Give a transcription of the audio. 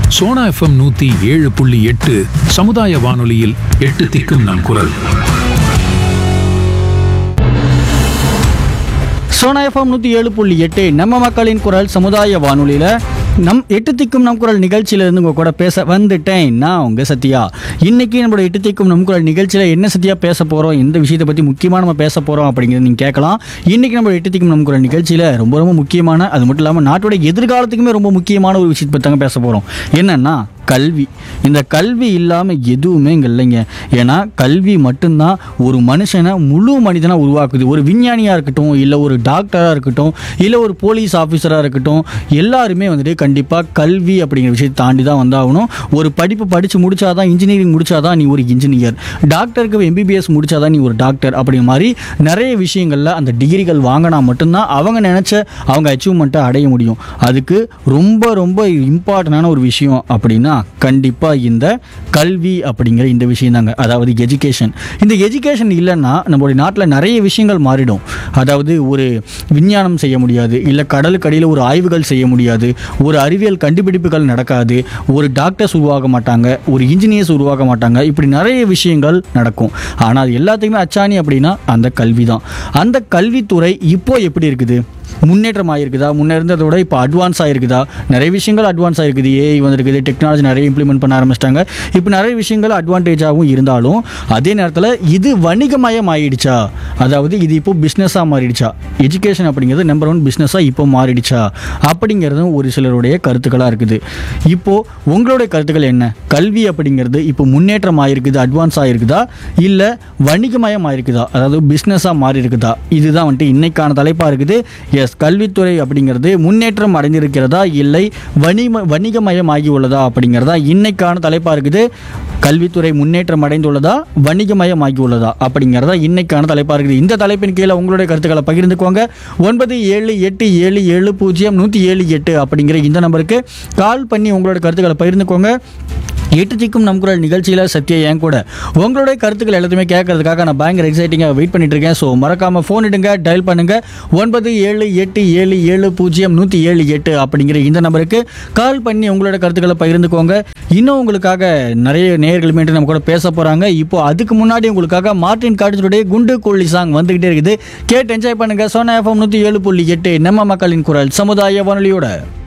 Sona FM நூத்தி ஏழு புள்ளி எட்டு சமுதாய வானொலியில் எட்டு திக்கும் நம் குரல் சோனா எஃப்எம் நூற்றி ஏழு புள்ளி எட்டு நம்ம மக்களின் குரல் சமுதாய வானொலியில் நம் எட்டு திக்கும் நம் குரல் நிகழ்ச்சியிலேருந்து உங்கள் கூட பேச வந்துட்டேன் நான் உங்கள் சத்யா இன்னைக்கு நம்மளோட எட்டு திக்கும் நம் குரல் நிகழ்ச்சியில் என்ன சத்யா பேச போகிறோம் எந்த விஷயத்தை பற்றி முக்கியமாக நம்ம பேச போகிறோம் அப்படிங்கிறத நீங்கள் கேட்கலாம் இன்னைக்கு நம்ம எட்டு திக்கும் நம் குரல் நிகழ்ச்சியில் ரொம்ப ரொம்ப முக்கியமான அது மட்டும் இல்லாமல் நாட்டோட எதிர்காலத்துக்குமே ரொம்ப முக்கியமான ஒரு விஷயத்தை பற்றி தாங்க பேச போகிறோம் என்னன்னா கல்வி இந்த கல்வி இல்லாமல் எதுவுமே இங்கே இல்லைங்க ஏன்னா கல்வி மட்டும்தான் ஒரு மனுஷனை முழு மனிதனாக உருவாக்குது ஒரு விஞ்ஞானியாக இருக்கட்டும் இல்லை ஒரு டாக்டராக இருக்கட்டும் இல்லை ஒரு போலீஸ் ஆஃபீஸராக இருக்கட்டும் எல்லாருமே வந்துட்டு கண்டிப்பாக கல்வி அப்படிங்கிற விஷயத்தை தாண்டி தான் வந்தாகணும் ஒரு படிப்பு படித்து முடிச்சாதான் இன்ஜினியரிங் முடிச்சாதான் நீ ஒரு இன்ஜினியர் டாக்டருக்கு எம்பிபிஎஸ் முடிச்சாதான் நீ ஒரு டாக்டர் அப்படிங்கிற மாதிரி நிறைய விஷயங்களில் அந்த டிகிரிகள் வாங்கினா மட்டும்தான் அவங்க நினச்ச அவங்க அச்சீவ்மெண்ட்டை அடைய முடியும் அதுக்கு ரொம்ப ரொம்ப இம்பார்ட்டண்டான ஒரு விஷயம் அப்படின்னா கண்டிப்பாக இந்த கல்வி அப்படிங்கிற இந்த விஷயம் தாங்க அதாவது எஜுகேஷன் இந்த எஜுகேஷன் இல்லைன்னா நம்மளுடைய நாட்டில் நிறைய விஷயங்கள் மாறிடும் அதாவது ஒரு விஞ்ஞானம் செய்ய முடியாது இல்லை கடலுக்கு அடியில் ஒரு ஆய்வுகள் செய்ய முடியாது ஒரு அறிவியல் கண்டுபிடிப்புகள் நடக்காது ஒரு டாக்டர்ஸ் உருவாக மாட்டாங்க ஒரு இன்ஜினியர்ஸ் உருவாக மாட்டாங்க இப்படி நிறைய விஷயங்கள் நடக்கும் ஆனால் அது எல்லாத்துக்குமே அச்சாணி அப்படின்னா அந்த கல்வி தான் அந்த கல்வித்துறை இப்போ எப்படி இருக்குது முன்னேற்றம் ஆகிருக்குதா முன்னே இருந்ததை விட இப்போ அட்வான்ஸ் ஆகிருக்குதா நிறைய விஷயங்கள் அட்வான்ஸ் ஆகிருக்குது ஏஐ வந்திருக்குது டெக்னாலஜி நிறைய இம்ப்ளிமெண்ட் பண்ண ஆரம்பிச்சிட்டாங்க இப்போ நிறைய விஷயங்கள் அட்வான்டேஜாகவும் இருந்தாலும் அதே நேரத்தில் இது வணிகமயம் ஆயிடுச்சா அதாவது இது இப்போ பிஸ்னஸாக மாறிடுச்சா எஜுகேஷன் அப்படிங்கிறது நம்பர் ஒன் பிஸ்னஸாக இப்போ மாறிடுச்சா அப்படிங்கிறதும் ஒரு சிலருடைய கருத்துக்களாக இருக்குது இப்போது உங்களுடைய கருத்துக்கள் என்ன கல்வி அப்படிங்கிறது இப்போ முன்னேற்றம் ஆகிருக்குது அட்வான்ஸ் ஆகிருக்குதா இல்லை வணிகமயம் ஆயிருக்குதா அதாவது பிஸ்னஸாக மாறி இருக்குதா இதுதான் வந்துட்டு இன்னைக்கான தலைப்பாக இருக்குது எஸ் கல்வித்துறை அப்படிங்கிறது முன்னேற்றம் அடைந்திருக்கிறதா இல்லை வணிக வணிகமயம் ஆகி உள்ளதா அப்படிங்கிறதா இன்னைக்கான தலைப்பாக இருக்குது கல்வித்துறை முன்னேற்றம் அடைந்துள்ளதா வணிகமயம் ஆகி உள்ளதா அப்படிங்கிறதா இன்னைக்கான தலைப்பாக இருக்குது இந்த தலைப்பின் கீழே உங்களுடைய கருத்துக்களை பகிர்ந்துக்கோங்க ஒன்பது ஏழு எட்டு ஏழு ஏழு பூஜ்ஜியம் நூற்றி ஏழு எட்டு அப்படிங்கிற இந்த நம்பருக்கு கால் பண்ணி உங்களோட கருத்துக்களை பகிர்ந்துக்கோங்க எட்டு திக்கும் நம் குரல் நிகழ்ச்சியில் சத்யா என் கூட உங்களுடைய கருத்துக்கள் எல்லாத்தையுமே கேட்கறதுக்காக நான் பயங்கர எக்ஸைட்டிங்காக வெயிட் பண்ணிட்டு இருக்கேன் ஸோ மறக்காம ஃபோன் இடுங்க டயல் பண்ணுங்க ஒன்பது ஏழு எட்டு ஏழு ஏழு பூஜ்ஜியம் நூற்றி ஏழு எட்டு அப்படிங்கிற இந்த நம்பருக்கு கால் பண்ணி உங்களோட கருத்துக்களை பகிர்ந்துக்கோங்க இன்னும் உங்களுக்காக நிறைய நேயர்கள் மீண்டும் நம்ம கூட பேச போகிறாங்க இப்போ அதுக்கு முன்னாடி உங்களுக்காக மார்டின் காட்டுடைய குண்டு கோழி சாங் வந்துகிட்டே இருக்குது கேட்டு என்ஜாய் பண்ணுங்க சோனா எஃப்எம் நூற்றி ஏழு புள்ளி எட்டு நம்ம மக்களின் குரல் சமுதாய வானொலியோட